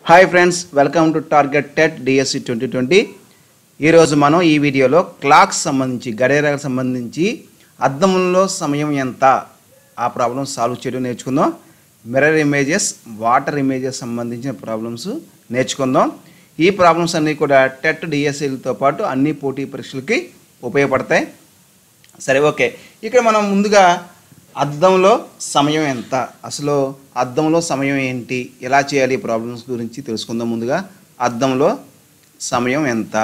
hi friends welcome to target TET DSC twenty twenty ఈరోజు మనం ఈ వీడియోలో క్లాక్స్ సంబంధించి గడియారాలకు సంబంధించి అద్దంలో సమయం ఎంత ఆ ప్రాబ్లమ్ సాల్వ్ చేయడం నేర్చుకుందాం మిర్రర్ ఇమేజెస్ వాటర్ ఇమేజెస్ సంబంధించిన ప్రాబ్లమ్స్ నేర్చుకుందాం ఈ ప్రాబ్లమ్స్ అన్నీ కూడా టెట్ డిఎస్సిలతో పాటు అన్ని పోటీ పరీక్షలకి ఉపయోగపడతాయి సరే ఓకే ఇక్కడ మనం ముందుగా అద్దంలో సమయం ఎంత అసలు అద్దంలో సమయం ఏంటి ఎలా చేయాలి ఈ ప్రాబ్లమ్స్ గురించి తెలుసుకుందాం ముందుగా అద్దంలో సమయం ఎంత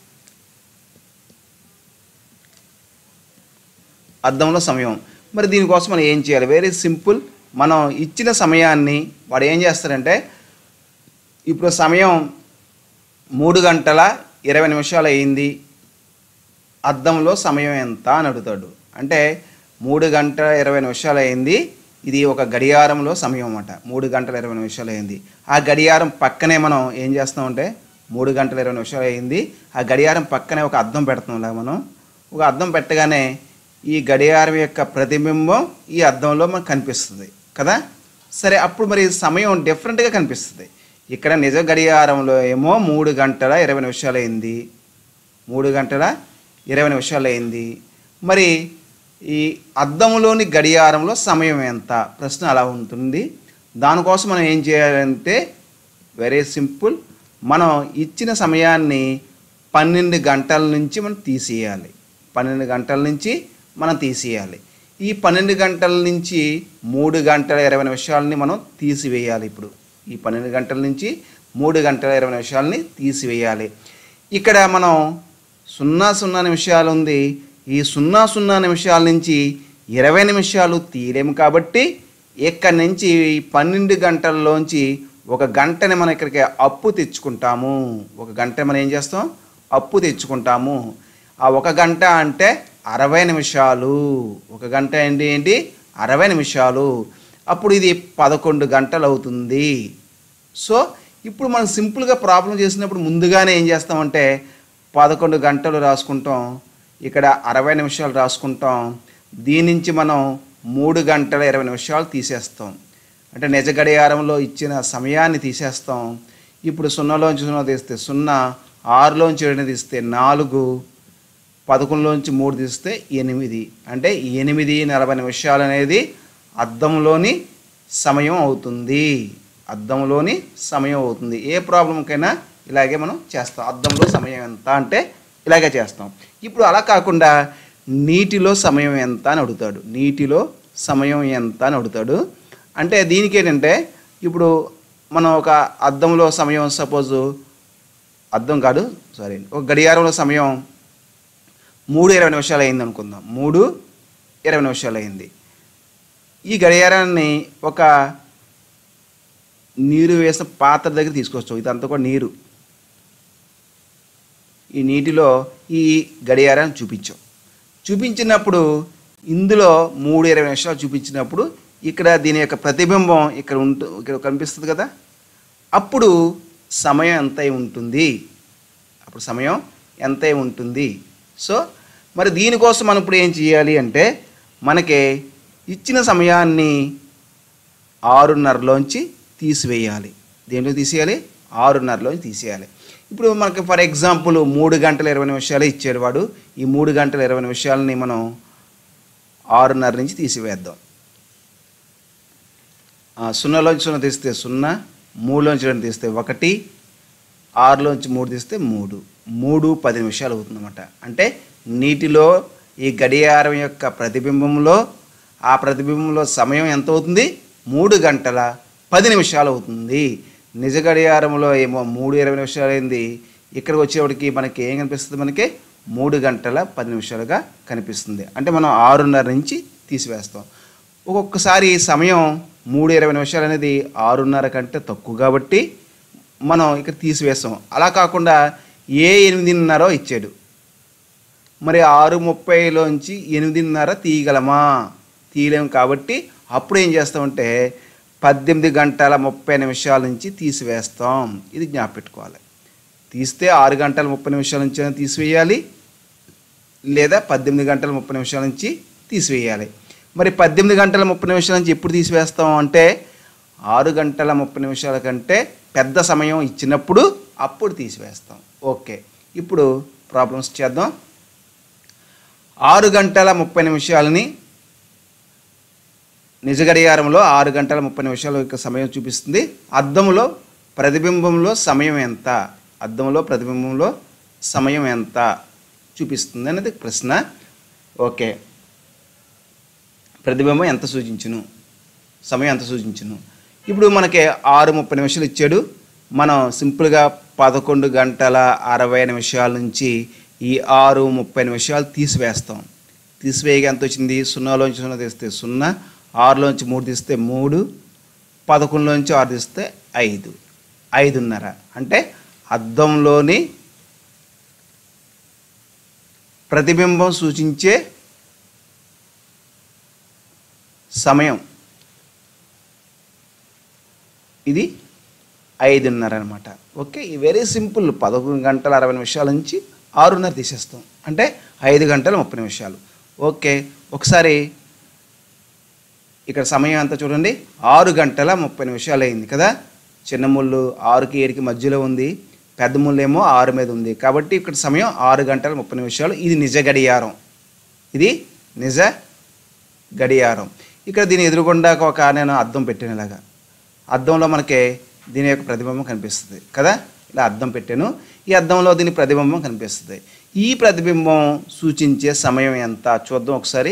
అద్దంలో సమయం మరి దీనికోసం మనం ఏం చేయాలి వెరీ సింపుల్ మనం ఇచ్చిన సమయాన్ని వాడు ఏం చేస్తారంటే ఇప్పుడు సమయం మూడు గంటల ఇరవై నిమిషాలు అయింది అద్దంలో సమయం ఎంత అని అడుగుతాడు అంటే మూడు గంటల ఇరవై నిమిషాలు అయింది ఇది ఒక గడియారంలో సమయం అన్నమాట మూడు గంటల ఇరవై నిమిషాలు అయింది ఆ గడియారం పక్కనే మనం ఏం చేస్తామంటే మూడు గంటల ఇరవై నిమిషాలు అయింది ఆ గడియారం పక్కనే ఒక అద్దం పెడుతున్నాం ఇలా మనం ఒక అద్దం పెట్టగానే ఈ గడియారం యొక్క ప్రతిబింబం ఈ అద్దంలో మనకు కనిపిస్తుంది కదా సరే అప్పుడు మరి సమయం డిఫరెంట్గా కనిపిస్తుంది ఇక్కడ నిజ గడియారంలో ఏమో మూడు గంటల ఇరవై నిమిషాలు అయింది మూడు గంటల ఇరవై నిమిషాలు అయింది మరి ఈ అద్దంలోని గడియారంలో సమయం ఎంత ప్రశ్న అలా ఉంటుంది దానికోసం మనం ఏం చేయాలంటే వెరీ సింపుల్ మనం ఇచ్చిన సమయాన్ని పన్నెండు గంటల నుంచి మనం తీసేయాలి పన్నెండు గంటల నుంచి మనం తీసేయాలి ఈ పన్నెండు గంటల నుంచి మూడు గంటల ఇరవై నిమిషాలని మనం తీసివేయాలి ఇప్పుడు ఈ పన్నెండు గంటల నుంచి మూడు గంటల ఇరవై నిమిషాలని తీసివేయాలి ఇక్కడ మనం సున్నా సున్నా నిమిషాలు ఉంది ఈ సున్నా సున్నా నిమిషాల నుంచి ఇరవై నిమిషాలు తీయలేము కాబట్టి ఇక్కడి నుంచి ఈ పన్నెండు గంటల్లోంచి ఒక గంటని మనం ఇక్కడికి అప్పు తెచ్చుకుంటాము ఒక గంట మనం ఏం చేస్తాం అప్పు తెచ్చుకుంటాము ఆ ఒక గంట అంటే అరవై నిమిషాలు ఒక గంట ఏంటి ఏంటి అరవై నిమిషాలు అప్పుడు ఇది పదకొండు గంటలు అవుతుంది సో ఇప్పుడు మనం సింపుల్గా ప్రాబ్లం చేసినప్పుడు ముందుగానే ఏం చేస్తామంటే పదకొండు గంటలు రాసుకుంటాం ఇక్కడ అరవై నిమిషాలు రాసుకుంటాం దీని నుంచి మనం మూడు గంటల ఇరవై నిమిషాలు తీసేస్తాం అంటే నిజ గడియారంలో ఇచ్చిన సమయాన్ని తీసేస్తాం ఇప్పుడు సున్నాలోంచి సున్నా తీస్తే సున్నా ఆరులోంచి ఏడు తీస్తే నాలుగు పదకొండులోంచి మూడు తీస్తే ఎనిమిది అంటే ఎనిమిది నలభై నిమిషాలు అనేది అద్దంలోని సమయం అవుతుంది అద్దంలోని సమయం అవుతుంది ఏ ప్రాబ్లంకైనా ఇలాగే మనం చేస్తాం అద్దంలో సమయం ఎంత అంటే ఇలాగే చేస్తాం ఇప్పుడు అలా కాకుండా నీటిలో సమయం ఎంత అని అడుగుతాడు నీటిలో సమయం ఎంత అని అడుగుతాడు అంటే దీనికి ఏంటంటే ఇప్పుడు మనం ఒక అద్దంలో సమయం సపోజు అద్దం కాదు సారీ ఒక గడియారంలో సమయం మూడు ఇరవై నిమిషాలు అయింది అనుకుందాం మూడు ఇరవై నిమిషాలు అయింది ఈ గడియారాన్ని ఒక నీరు వేసిన పాత్ర దగ్గర తీసుకొచ్చాం ఇదంతా కూడా నీరు ఈ నీటిలో ఈ గడియారాన్ని చూపించాం చూపించినప్పుడు ఇందులో మూడు ఇరవై నిమిషాలు చూపించినప్పుడు ఇక్కడ దీని యొక్క ప్రతిబింబం ఇక్కడ ఉంటు ఇక్కడ కనిపిస్తుంది కదా అప్పుడు సమయం ఎంత అయి ఉంటుంది అప్పుడు సమయం ఎంత అయి ఉంటుంది సో మరి దీనికోసం మనం ఇప్పుడు ఏం చేయాలి అంటే మనకి ఇచ్చిన సమయాన్ని ఆరున్నరలోంచి తీసివేయాలి దేంట్లో తీసేయాలి ఆరున్నరలోంచి తీసేయాలి ఇప్పుడు మనకి ఫర్ ఎగ్జాంపుల్ మూడు గంటల ఇరవై నిమిషాలు ఇచ్చాడు వాడు ఈ మూడు గంటల ఇరవై నిమిషాలని మనం ఆరున్నర నుంచి తీసివేద్దాం ఆ, సున్నాలోంచి సున్నా తీస్తే సున్నా మూడులోంచి రెండు తీస్తే ఒకటి ఆరులోంచి మూడు తీస్తే మూడు మూడు పది నిమిషాలు అవుతుందన్నమాట అంటే నీటిలో ఈ గడియారం యొక్క ప్రతిబింబంలో ఆ ప్రతిబింబంలో సమయం ఎంత అవుతుంది మూడు గంటల పది నిమిషాలు అవుతుంది నిజ గడియారంలో ఏమో మూడు ఇరవై నిమిషాలు అయింది ఇక్కడికి వచ్చేవాడికి మనకి ఏం కనిపిస్తుంది మనకి మూడు గంటల పది నిమిషాలుగా కనిపిస్తుంది అంటే మనం ఆరున్నర నుంచి తీసివేస్తాం ఒక్కొక్కసారి సమయం మూడు ఇరవై నిమిషాలు అనేది ఆరున్నర కంటే తక్కువ కాబట్టి మనం ఇక్కడ తీసివేస్తాం అలా కాకుండా ఏ ఎనిమిదిన్నరో ఇచ్చాడు మరి ఆరు ముప్పైలోంచి ఎనిమిదిన్నర తీయగలమా తీయలేము కాబట్టి అప్పుడు ఏం చేస్తామంటే పద్దెనిమిది గంటల ముప్పై నిమిషాల నుంచి తీసివేస్తాం ఇది జ్ఞాపెట్టుకోవాలి తీస్తే ఆరు గంటల ముప్పై నిమిషాల నుంచి అయినా తీసివేయాలి లేదా పద్దెనిమిది గంటల ముప్పై నిమిషాల నుంచి తీసివేయాలి మరి పద్దెనిమిది గంటల ముప్పై నిమిషాల నుంచి ఎప్పుడు తీసివేస్తాం అంటే ఆరు గంటల ముప్పై నిమిషాల కంటే పెద్ద సమయం ఇచ్చినప్పుడు అప్పుడు తీసివేస్తాం ఓకే ఇప్పుడు ప్రాబ్లమ్స్ చేద్దాం ఆరు గంటల ముప్పై నిమిషాలని నిజ గడియారంలో ఆరు గంటల ముప్పై నిమిషాల యొక్క సమయం చూపిస్తుంది అద్దంలో ప్రతిబింబంలో సమయం ఎంత అద్దంలో ప్రతిబింబంలో సమయం ఎంత చూపిస్తుంది అనేది ప్రశ్న ఓకే ప్రతిబింబం ఎంత సూచించును సమయం ఎంత సూచించును ఇప్పుడు మనకి ఆరు ముప్పై నిమిషాలు ఇచ్చాడు మనం సింపుల్గా పదకొండు గంటల అరవై నిమిషాల నుంచి ఈ ఆరు ముప్పై నిమిషాలు తీసివేస్తాం తీసివేయగా ఎంత వచ్చింది సున్నాలోంచి సున్నా తీస్తే సున్నా ఆరులోంచి మూడు తీస్తే మూడు పదకొండులోంచి ఆరు తీస్తే ఐదు ఐదున్నర అంటే అద్దంలోని ప్రతిబింబం సూచించే సమయం ఇది ఐదున్నర అనమాట ఓకే ఈ వెరీ సింపుల్ పదకొండు గంటల అరవై నిమిషాల నుంచి ఆరున్నర తీసేస్తాం అంటే ఐదు గంటల ముప్పై నిమిషాలు ఓకే ఒకసారి ఇక్కడ సమయం అంతా చూడండి ఆరు గంటల ముప్పై నిమిషాలు అయింది కదా చిన్న ముళ్ళు ఆరుకి ఏడుకి మధ్యలో ఉంది పెద్ద ముళ్ళు ఏమో ఆరు మీద ఉంది కాబట్టి ఇక్కడ సమయం ఆరు గంటల ముప్పై నిమిషాలు ఇది నిజ గడియారం ఇది నిజ గడియారం ఇక్కడ దీని ఎదురుగుండా ఒక నేను అద్దం పెట్టాను ఇలాగా అద్దంలో మనకి దీని యొక్క ప్రతిబింబం కనిపిస్తుంది కదా ఇలా అద్దం పెట్టాను ఈ అద్దంలో దీని ప్రతిబింబం కనిపిస్తుంది ఈ ప్రతిబింబం సూచించే సమయం ఎంత చూద్దాం ఒకసారి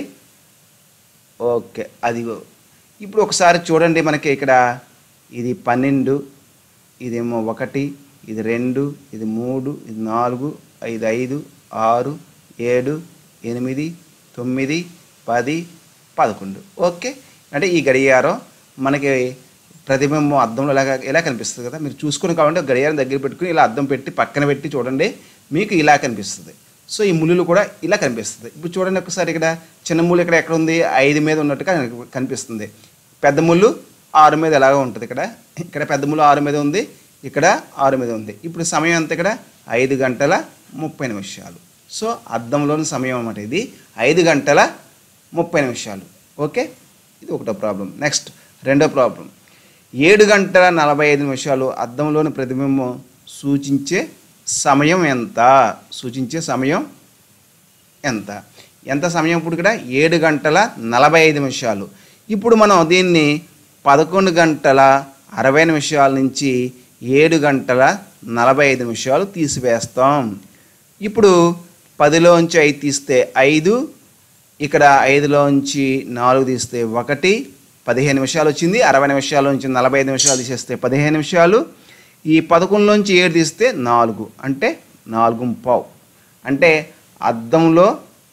ఓకే అదిగో ఇప్పుడు ఒకసారి చూడండి మనకి ఇక్కడ ఇది పన్నెండు ఇదేమో ఒకటి ఇది రెండు ఇది మూడు ఇది నాలుగు ఇది ఐదు ఆరు ఏడు ఎనిమిది తొమ్మిది పది పదకొండు ఓకే అంటే ఈ గడియారం మనకి ప్రతిబింబం అద్దంలో ఇలా ఇలా కనిపిస్తుంది కదా మీరు చూసుకుని కావాలంటే గడియారం దగ్గర పెట్టుకుని ఇలా అద్దం పెట్టి పక్కన పెట్టి చూడండి మీకు ఇలా కనిపిస్తుంది సో ఈ ముళ్ళు కూడా ఇలా కనిపిస్తుంది ఇప్పుడు చూడండి ఒకసారి ఇక్కడ చిన్న ముళ్ళు ఇక్కడ ఎక్కడ ఉంది ఐదు మీద ఉన్నట్టుగా కనిపిస్తుంది పెద్ద ముళ్ళు ఆరు మీద ఎలాగో ఉంటుంది ఇక్కడ ఇక్కడ పెద్ద ముళ్ళు ఆరు మీద ఉంది ఇక్కడ ఆరు మీద ఉంది ఇప్పుడు సమయం అంతా ఇక్కడ ఐదు గంటల ముప్పై నిమిషాలు సో అద్దంలోని సమయం అన్నమాట ఇది ఐదు గంటల ముప్పై నిమిషాలు ఓకే ఇది ఒకటో ప్రాబ్లం నెక్స్ట్ రెండో ప్రాబ్లం ఏడు గంటల నలభై ఐదు నిమిషాలు అద్దంలోని ప్రతిబింబం సూచించే సమయం ఎంత సూచించే సమయం ఎంత ఎంత సమయం ఇప్పుడు ఇక్కడ ఏడు గంటల నలభై ఐదు నిమిషాలు ఇప్పుడు మనం దీన్ని పదకొండు గంటల అరవై నిమిషాల నుంచి ఏడు గంటల నలభై ఐదు నిమిషాలు తీసివేస్తాం ఇప్పుడు పదిలోంచి ఐదు తీస్తే ఐదు ఇక్కడ ఐదులోంచి నాలుగు తీస్తే ఒకటి పదిహేను నిమిషాలు వచ్చింది అరవై నిమిషాల నుంచి నలభై ఐదు నిమిషాలు తీసేస్తే పదిహేను నిమిషాలు ఈ పదకొండులోంచి ఏడు తీస్తే నాలుగు అంటే నాలుగు పావు అంటే అద్దంలో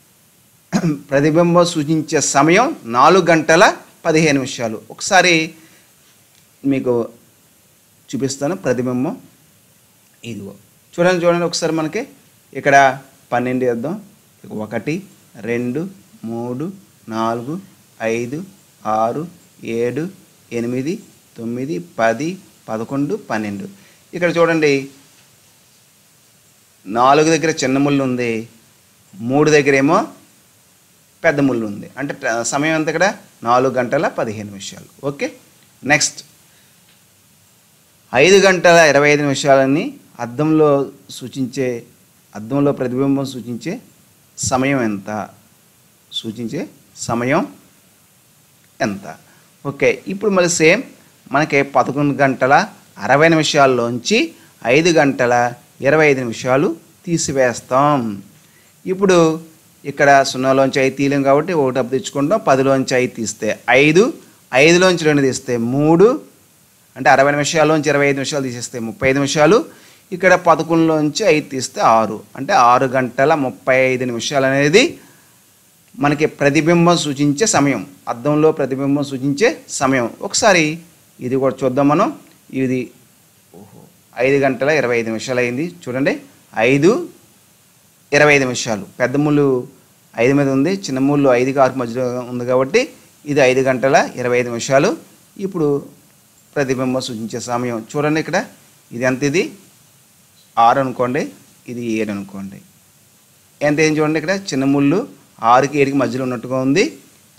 ప్రతిబింబం సూచించే సమయం నాలుగు గంటల పదిహేను నిమిషాలు ఒకసారి మీకు చూపిస్తాను ప్రతిబింబం ఇదిగో చూడండి చూడండి ఒకసారి మనకి ఇక్కడ పన్నెండు వేద్దాం ఇక ఒకటి రెండు మూడు నాలుగు ఐదు ఆరు ఏడు ఎనిమిది తొమ్మిది పది పదకొండు పన్నెండు ఇక్కడ చూడండి నాలుగు దగ్గర చిన్న ముళ్ళు ఉంది మూడు దగ్గర ఏమో పెద్ద ముళ్ళు ఉంది అంటే ట- సమయం అంతా ఇక్కడ నాలుగు గంటల పదిహేను నిమిషాలు ఓకే నెక్స్ట్ ఐదు గంటల ఇరవై ఐదు నిమిషాలని అద్దంలో సూచించే అద్దంలో ప్రతిబింబం సూచించే సమయం ఎంత సూచించే సమయం ఎంత ఓకే ఇప్పుడు మళ్ళీ సేమ్ మనకి పదకొండు గంటల అరవై నిమిషాల్లోంచి ఐదు గంటల ఇరవై ఐదు నిమిషాలు తీసివేస్తాం ఇప్పుడు ఇక్కడ సున్నాలోంచి ఐదు తీయలేం కాబట్టి ఒకటి అప్పు తెచ్చుకుంటాం పదిలోంచి ఐదు తీస్తే ఐదు ఐదులోంచి రెండు తీస్తే మూడు అంటే అరవై నిమిషాల్లోంచి ఇరవై ఐదు నిమిషాలు తీసేస్తే ముప్పై ఐదు నిమిషాలు ఇక్కడ పదకొండులోంచి ఐదు తీస్తే ఆరు అంటే ఆరు గంటల ముప్పై ఐదు నిమిషాలు అనేది మనకి ప్రతిబింబం సూచించే సమయం అద్దంలో ప్రతిబింబం సూచించే సమయం ఒకసారి ఇది కూడా చూద్దాం మనం ఇది ఓహో ఐదు గంటల ఇరవై ఐదు నిమిషాలు అయింది చూడండి ఐదు ఇరవై ఐదు నిమిషాలు పెద్ద ముళ్ళు ఐదు మీద ఉంది చిన్న ముళ్ళు ఐదుకి ఆరు మధ్యలో ఉంది కాబట్టి ఇది ఐదు గంటల ఇరవై ఐదు నిమిషాలు ఇప్పుడు ప్రతిబింబం సూచించే సమయం చూడండి ఇక్కడ ఇది ఎంత ఇది ఆరు అనుకోండి ఇది ఏడు అనుకోండి ఎంత ఏం చూడండి ఇక్కడ చిన్న ముళ్ళు ఆరుకి ఏడుకి మధ్యలో ఉన్నట్టుగా ఉంది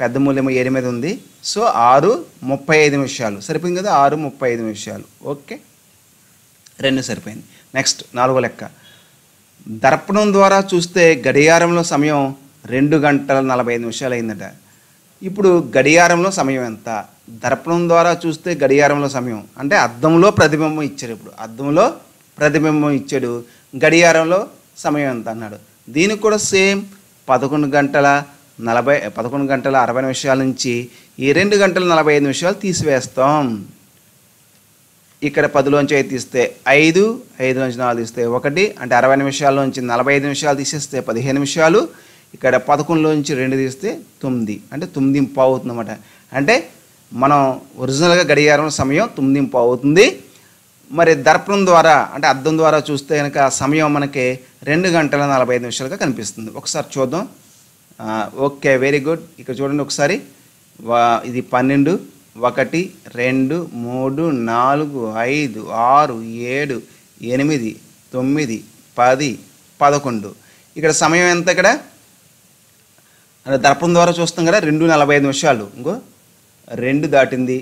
పెద్ద మూల్యం ఏడు మీద ఉంది సో ఆరు ముప్పై ఐదు నిమిషాలు సరిపోయింది కదా ఆరు ముప్పై ఐదు నిమిషాలు ఓకే రెండు సరిపోయింది నెక్స్ట్ నాలుగో లెక్క దర్పణం ద్వారా చూస్తే గడియారంలో సమయం రెండు గంటల నలభై ఐదు నిమిషాలు అయిందట ఇప్పుడు గడియారంలో సమయం ఎంత దర్పణం ద్వారా చూస్తే గడియారంలో సమయం అంటే అద్దంలో ప్రతిబింబం ఇచ్చాడు ఇప్పుడు అద్దంలో ప్రతిబింబం ఇచ్చాడు గడియారంలో సమయం ఎంత అన్నాడు దీనికి కూడా సేమ్ పదకొండు గంటల నలభై పదకొండు గంటల అరవై నిమిషాల నుంచి ఈ రెండు గంటల నలభై ఐదు నిమిషాలు తీసివేస్తాం ఇక్కడ పదిలోంచి ఐదు తీస్తే ఐదు ఐదులోంచి నాలుగు తీస్తే ఒకటి అంటే అరవై నిమిషాల్లోంచి నలభై ఐదు నిమిషాలు తీసేస్తే పదిహేను నిమిషాలు ఇక్కడ పదకొండులోంచి రెండు తీస్తే తొమ్మిది అంటే తొమ్మిది పావు అవుతుంది అనమాట అంటే మనం ఒరిజినల్గా గడియారం సమయం తొమ్మిది పావు అవుతుంది మరి దర్పణం ద్వారా అంటే అద్దం ద్వారా చూస్తే కనుక సమయం మనకి రెండు గంటల నలభై ఐదు నిమిషాలుగా కనిపిస్తుంది ఒకసారి చూద్దాం ఆ, ఓకే వెరీ గుడ్ ఇక్కడ చూడండి ఒకసారి వా- ఇది పన్నెండు ఒకటి రెండు మూడు నాలుగు ఐదు ఆరు ఏడు ఎనిమిది తొమ్మిది పది పదకొండు ఇక్కడ సమయం ఎంత ఇక్కడ అంటే దర్పణం ద్వారా చూస్తాం కదా రెండు నలభై ఐదు నిమిషాలు ఇంకో రెండు దాటింది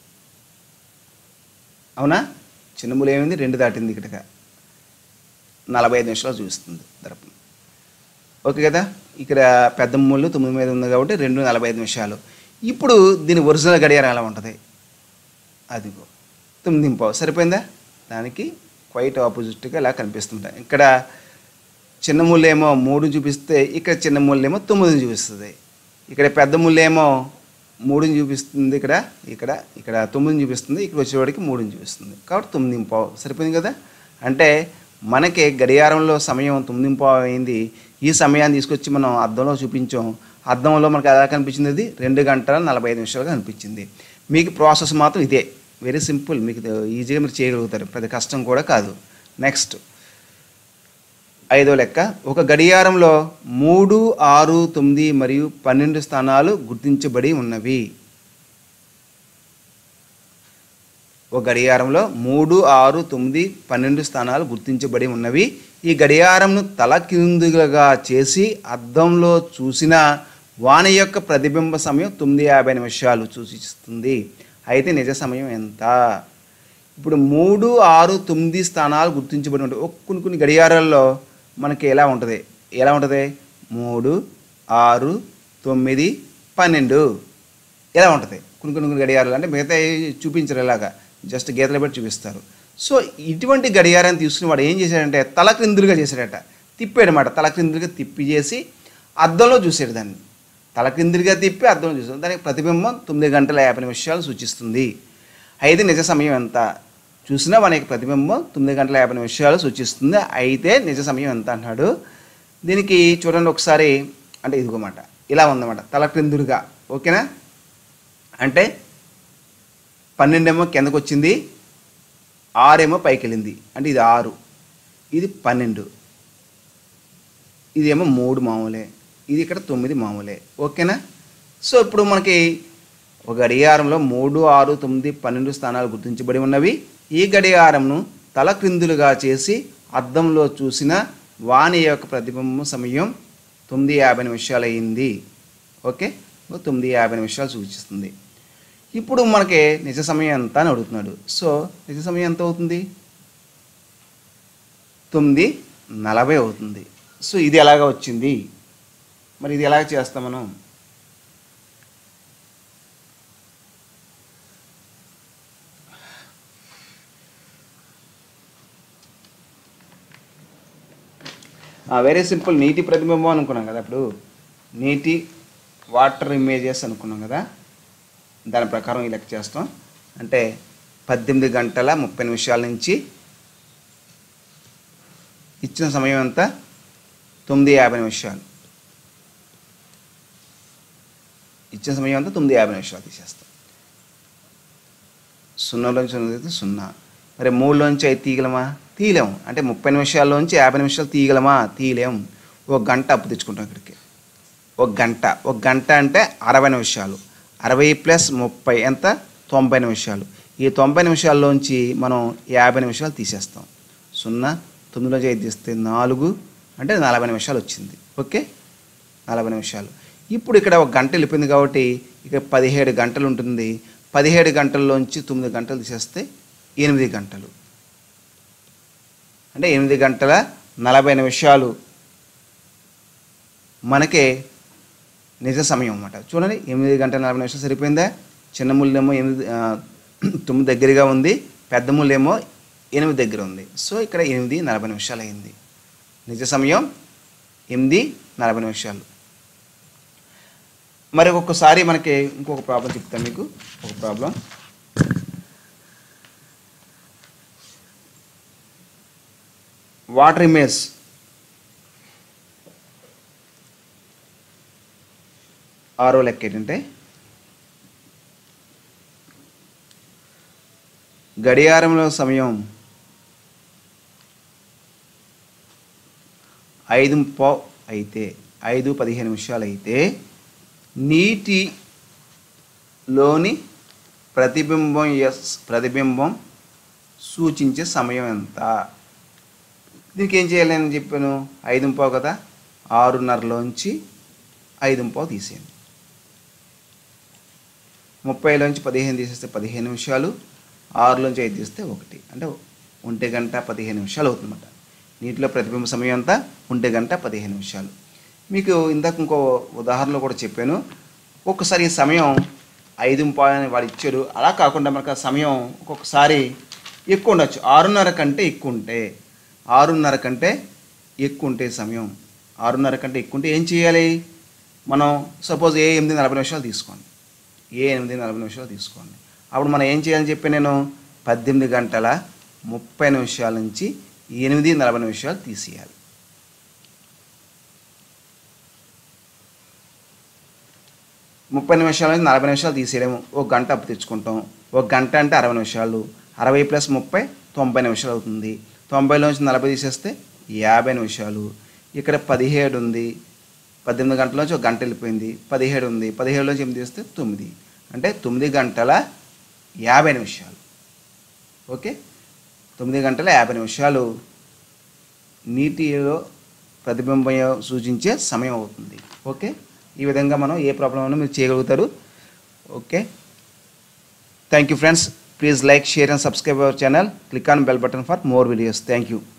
అవునా చిన్నములు ఏమైంది రెండు దాటింది ఇక్కడ నలభై ఐదు నిమిషాలు చూస్తుంది దర్పణం ఓకే కదా ఇక్కడ పెద్ద ముళ్ళు తొమ్మిది మీద ఉంది కాబట్టి రెండు నలభై ఐదు నిమిషాలు ఇప్పుడు దీని ఒరిజినల్ గడియారం ఎలా ఉంటుంది అదిగో తొమ్మిది పావు సరిపోయిందా దానికి క్వైట్ ఆపోజిట్గా ఇలా కనిపిస్తుంటాయి ఇక్కడ చిన్న ముళ్ళు ఏమో మూడు చూపిస్తే ఇక్కడ చిన్న ముళ్ళు ఏమో తొమ్మిదిని చూపిస్తుంది ఇక్కడ పెద్ద ముళ్ళు ఏమో మూడుని చూపిస్తుంది ఇక్కడ ఇక్కడ ఇక్కడ తొమ్మిదిని చూపిస్తుంది ఇక్కడ వచ్చేవాడికి మూడుని చూపిస్తుంది కాబట్టి తొమ్మిది పావు సరిపోయింది కదా అంటే మనకి గడియారంలో సమయం తొమ్మిది పావు అయింది ఈ సమయాన్ని తీసుకొచ్చి మనం అద్దంలో చూపించాం అద్దంలో మనకి ఎలా కనిపించింది అది రెండు గంటల నలభై ఐదు నిమిషాలుగా కనిపించింది మీకు ప్రాసెస్ మాత్రం ఇదే వెరీ సింపుల్ మీకు ఇది ఈజీగా మీరు చేయగలుగుతారు పెద్ద కష్టం కూడా కాదు నెక్స్ట్ ఐదో లెక్క ఒక గడియారంలో మూడు ఆరు తొమ్మిది మరియు పన్నెండు స్థానాలు గుర్తించబడి ఉన్నవి ఒక గడియారంలో మూడు ఆరు తొమ్మిది పన్నెండు స్థానాలు గుర్తించబడి ఉన్నవి ఈ గడియారంను తలకిందులుగా చేసి అద్దంలో చూసిన వాని యొక్క ప్రతిబింబ సమయం తొమ్మిది యాభై నిమిషాలు సూచిస్తుంది అయితే నిజ సమయం ఎంత ఇప్పుడు మూడు ఆరు తొమ్మిది స్థానాలు గుర్తించబడి ఉంటాయి ఒక కొన్ని కొన్ని గడియారాల్లో మనకి ఎలా ఉంటుంది ఎలా ఉంటుంది మూడు ఆరు తొమ్మిది పన్నెండు ఎలా ఉంటుంది కొన్ని కొన్ని కొన్ని గడియారాలు అంటే మిగతా చూపించరు ఇలాగా జస్ట్ గీతలు పెట్టి చూపిస్తారు సో ఇటువంటి గడియారాన్ని తీసుకుని వాడు ఏం చేశాడంటే తల క్రిందులుగా చేశాడట తిప్పాడనమాట తల క్రిందులుగా తిప్పి చేసి అద్దంలో చూసాడు దాన్ని తల క్రిందులుగా తిప్పి అద్దంలో చూసాడు దానికి ప్రతిబింబం తొమ్మిది గంటల యాభై నిమిషాలు సూచిస్తుంది అయితే నిజ సమయం ఎంత చూసినా మనకి ప్రతిబింబం తొమ్మిది గంటల యాభై నిమిషాలు సూచిస్తుంది అయితే నిజ సమయం ఎంత అంటున్నాడు దీనికి చూడండి ఒకసారి అంటే ఇదిగోమాట ఇలా ఉందన్నమాట తల క్రిందులుగా ఓకేనా అంటే పన్నెండేమో కిందకు వచ్చింది ఆరేమో పైకి వెళ్ళింది అంటే ఇది ఆరు ఇది పన్నెండు ఇదేమో మూడు మామూలే ఇది ఇక్కడ తొమ్మిది మామూలే ఓకేనా సో ఇప్పుడు మనకి ఒక గడియారంలో మూడు ఆరు తొమ్మిది పన్నెండు స్థానాలు గుర్తించబడి ఉన్నవి ఈ గడియారంను తల క్రిందులుగా చేసి అద్దంలో చూసిన వాణి యొక్క ప్రతిబింబం సమయం తొమ్మిది యాభై నిమిషాలు అయింది ఓకే ఓ తొమ్మిది యాభై నిమిషాలు సూచిస్తుంది ఇప్పుడు మనకి నిజ సమయం ఎంత అని అడుగుతున్నాడు సో నిజ సమయం ఎంత అవుతుంది తొమ్మిది నలభై అవుతుంది సో ఇది ఎలాగ వచ్చింది మరి ఇది ఎలాగ చేస్తాం మనం వెరీ సింపుల్ నీటి ప్రతిబింబం అనుకున్నాం కదా ఇప్పుడు నీటి వాటర్ ఇమేజెస్ అనుకున్నాం కదా దాని ప్రకారం ఈ లెక్క చేస్తాం అంటే పద్దెనిమిది గంటల ముప్పై నిమిషాల నుంచి ఇచ్చిన సమయం ఎంత తొమ్మిది యాభై నిమిషాలు ఇచ్చిన సమయం అంతా తొమ్మిది యాభై నిమిషాలు తీసేస్తాం సున్నాలోంచి సున్నా తీస్తే సున్నా మరి మూడులోంచి ఐదు తీయగలమా తీయలేము అంటే ముప్పై నిమిషాల్లోంచి యాభై నిమిషాలు తీయగలమా తీయలేము ఒక గంట అప్పు తెచ్చుకుంటాం ఇక్కడికి ఒక గంట ఒక గంట అంటే అరవై నిమిషాలు అరవై ప్లస్ ముప్పై ఎంత తొంభై నిమిషాలు ఈ తొంభై నిమిషాల్లోంచి మనం యాభై నిమిషాలు తీసేస్తాం సున్నా తొమ్మిదిలోంచి ఐదు తీస్తే నాలుగు అంటే నలభై నిమిషాలు వచ్చింది ఓకే నలభై నిమిషాలు ఇప్పుడు ఇక్కడ ఒక గంట వెళ్ళిపోయింది కాబట్టి ఇక్కడ పదిహేడు గంటలు ఉంటుంది పదిహేడు గంటల్లోంచి తొమ్మిది గంటలు తీసేస్తే ఎనిమిది గంటలు అంటే ఎనిమిది గంటల నలభై నిమిషాలు మనకే నిజ సమయం అన్నమాట చూడండి ఎనిమిది గంటల నలభై నిమిషాలు సరిపోయిందా చిన్న ముళ్ళేమో ఎనిమిది ఆ, తొమ్మిది దగ్గరగా ఉంది పెద్ద ముళ్ళేమో ఎనిమిది దగ్గర ఉంది సో ఇక్కడ ఎనిమిది నలభై నిమిషాలు అయింది నిజ సమయం ఎనిమిది నలభై నిమిషాలు మరి ఒక్కొక్కసారి మనకి ఇంకొక ప్రాబ్లం చెప్తాను మీకు ఒక ప్రాబ్లం వాటర్ ఇమేజ్ ఆరో లెక్క ఏంటంటే గడియారంలో సమయం ఐదు పో అయితే ఐదు పదిహేను నిమిషాలు అయితే నీటిలోని ప్రతిబింబం ఎస్ ప్రతిబింబం సూచించే సమయం ఎంత దీనికి ఏం చేయాలి అని చెప్పాను ఐదు పావు కదా ఆరున్నరలోంచి ఐదు పావు తీసేయండి ముప్పైలోంచి పదిహేను తీసేస్తే పదిహేను నిమిషాలు ఆరులోంచి ఐదు తీస్తే ఒకటి అంటే ఒంటి గంట పదిహేను నిమిషాలు అవుతుందన్నమాట నీటిలో ప్రతిబింబ సమయం అంతా ఒంటి గంట పదిహేను నిమిషాలు మీకు ఇందాక ఇంకో ఉదాహరణలో కూడా చెప్పాను ఒక్కసారి ఈ సమయం ఐదు పావు అని వాడు ఇచ్చాడు అలా కాకుండా మనకు ఆ సమయం ఒక్కొక్కసారి ఎక్కువ ఉండొచ్చు ఆరున్నర కంటే ఎక్కువ ఉంటే ఆరున్నర కంటే ఎక్కువ ఉంటే సమయం ఆరున్నర కంటే ఎక్కువ ఉంటే ఏం చేయాలి మనం సపోజ్ ఏ ఎనిమిది నలభై నిమిషాలు తీసుకోండి ఏ ఎనిమిది నలభై నిమిషాలు తీసుకోండి అప్పుడు మనం ఏం చేయాలని చెప్పి నేను పద్దెనిమిది గంటల ముప్పై నిమిషాల నుంచి ఎనిమిది నలభై నిమిషాలు తీసేయాలి ముప్పై నిమిషాల నుంచి నలభై నిమిషాలు తీసేయలేము ఒక గంట అప్పు తెచ్చుకుంటాం ఒక గంట అంటే అరవై నిమిషాలు అరవై ప్లస్ ముప్పై తొంభై నిమిషాలు అవుతుంది తొంభైలోంచి నలభై తీసేస్తే యాభై నిమిషాలు ఇక్కడ పదిహేడు ఉంది పద్దెనిమిది గంటల ఒక గంట వెళ్ళిపోయింది పదిహేడు ఉంది పదిహేడులోంచి ఎనిమిది తీస్తే తొమ్మిది అంటే తొమ్మిది గంటల యాభై నిమిషాలు ఓకే తొమ్మిది గంటల యాభై నిమిషాలు నీటిలో ప్రతిబింబం సూచించే సమయం అవుతుంది ఓకే ఈ విధంగా మనం ఏ ప్రాబ్లం అయినా మీరు చేయగలుగుతారు okay thank you friends please like share and subscribe our channel click on bell button for more videos thank you